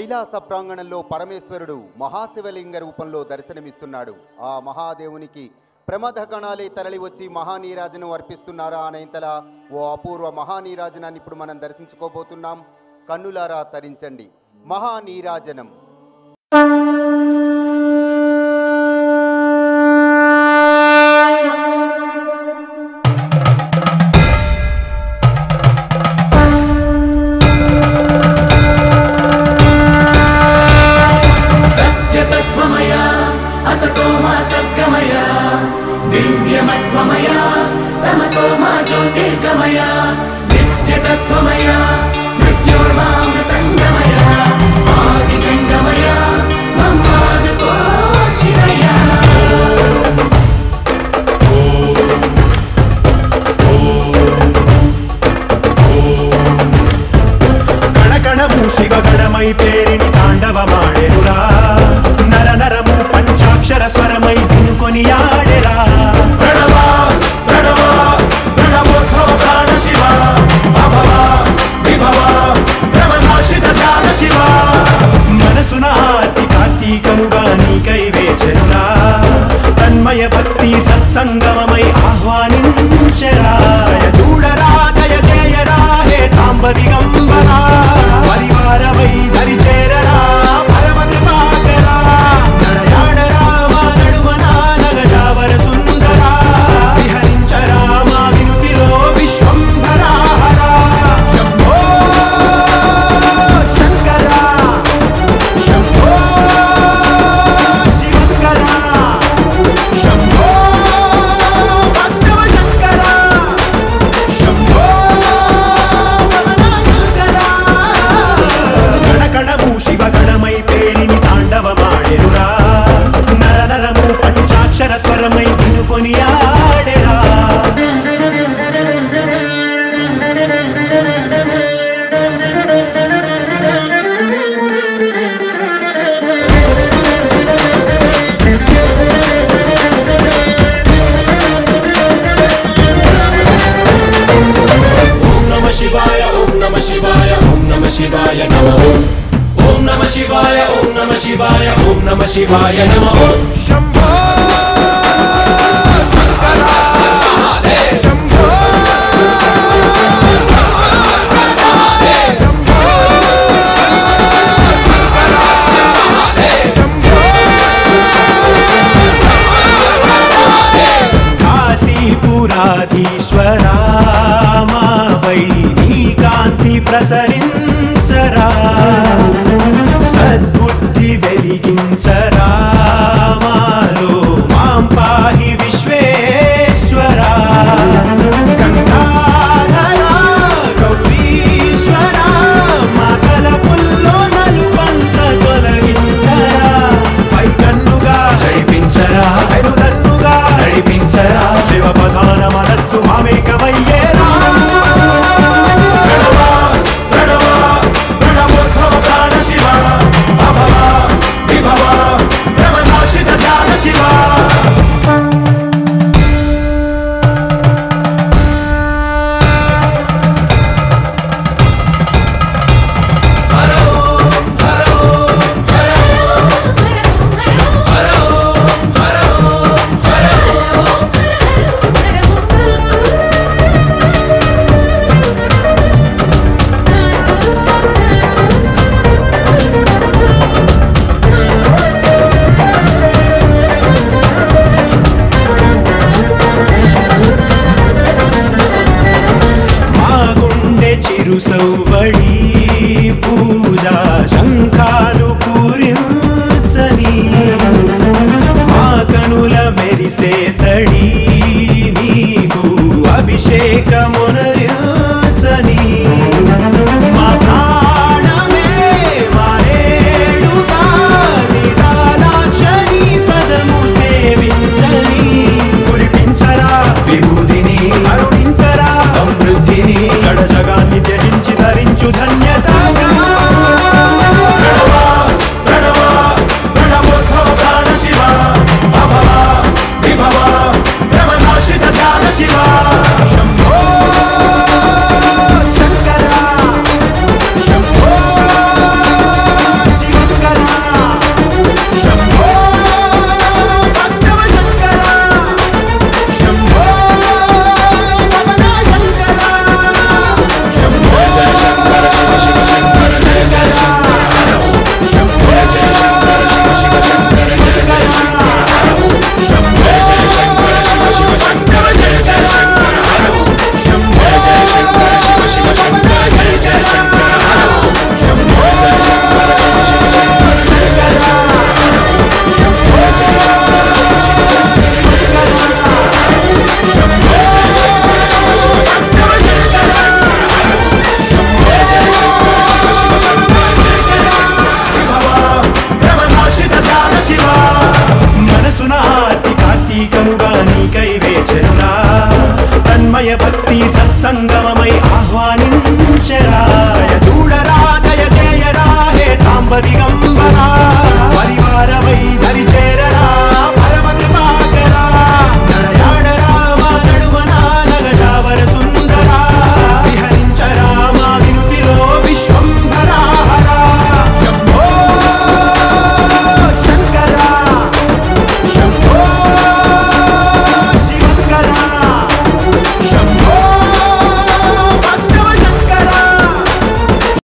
కైలాస ప్రాంగణంలో పరమేశ్వరుడు మహాశివలింగ రూపంలో దర్శనమిస్తున్నాడు ఆ మహాదేవునికి ప్రమథ గణాలే తరలి వచ్చి మహానీరాజనం అర్పిస్తున్నారా అనేంతలా ఓ అపూర్వ మహానీరాజనాన్ని ఇప్పుడు మనం దర్శించుకోబోతున్నాం కన్నులారా తరించండి మహానీరాజనం सत्यसत्त्वमय असतो मा सद्गमय दिव्यमत्वमय तमसो मा ज्योतिर्गमय नित्यतत्त्वमय मृत्योर्मामृतङ्गमय आदिजङ्गमय मम्मादुको शिवय కణకణము శివగణమై పేరిని తాండవమాడెనురా నర నరము పంచాక్షర స్వరమై వినుకొని ఆడెరా प्रणव प्रणव प्रणवोद्भव प्राण शिव अभव विभव भ्रमनाशित ध्यान शिव మనసున ఆర్తి కార్తీకముగా నీకై వేచెనురా తన్మయ భక్తి సత్సంగమమై ఆహ్వానించరా దయ చూడరా దయ చేయరా హే సాంబదిగంబరా పరివారమై దరి చేరరా పరమ కృపాకరా నడయాడరా మా నడుమన నగజావర సుందరా విహరించరా మా వినుతిలో విశ్వంభరా హరా శంభో శంకరా శంభో శివంకర శంభో భక్తవ శంకర శంభో రమణ శంకర గణకణము శివగణమై పేరిని తాండవమాడెనురా నర నరము పంచాక్షర స్వరమై వినుకొని ఆడెరా ॐ नमः शिवाय ॐ नमः शिवाय ॐ नमः शिवाय नमः ॐ नमः शिवाय ॐ नमः शिवाय ॐ नमः शिवाय नमः శంభో శంకర శంభో శంభో శంభో కాశీపురాధీశ్వరా మాపై నీ కాంతి ప్రసరించరా సద్బుద్ధి వెలిగించరా మాలో మాం పాహి విశ్వేశ్వరా గంగాధరా గౌరీశ్వరా మాతల పుల్లో నలుబంత తొలగించరా పై కన్నుగా జడిపించరా పెరుదన్నుగా నడిపించరా శివ ప్రధాన మనస్సు మామేకమయ్యేరా प्रणव प्रणव प्रणवोद्भव प्राण शिव अभव विभव भ्रमनाशित ध्यान शिव మా గుండె చిరు సౌవడి పూజా శంఖాలు పూరించని మా కనుల మెరిసే తడి నీకు అభిషేకమునరించని మా ప్రాణమే మారేడుగా నిటాలాక్షరి పదము సేవించని కురిపించరా విభూదిని కరుణించరా సమృద్ధిని జడ జగాన్ని త్యజించి ధరించు ధన్యతగా प्रणव प्रणव प्रणवोद्भव प्राण शिव अभव विभव भ्रमनाशित ध्यान शिव శంభో శంకర శంభో భయభక్తి సత్సంగమమై ఆహ్వానించరా దయ చూడరా దయ చేయరా హే సాంబదిగంబరా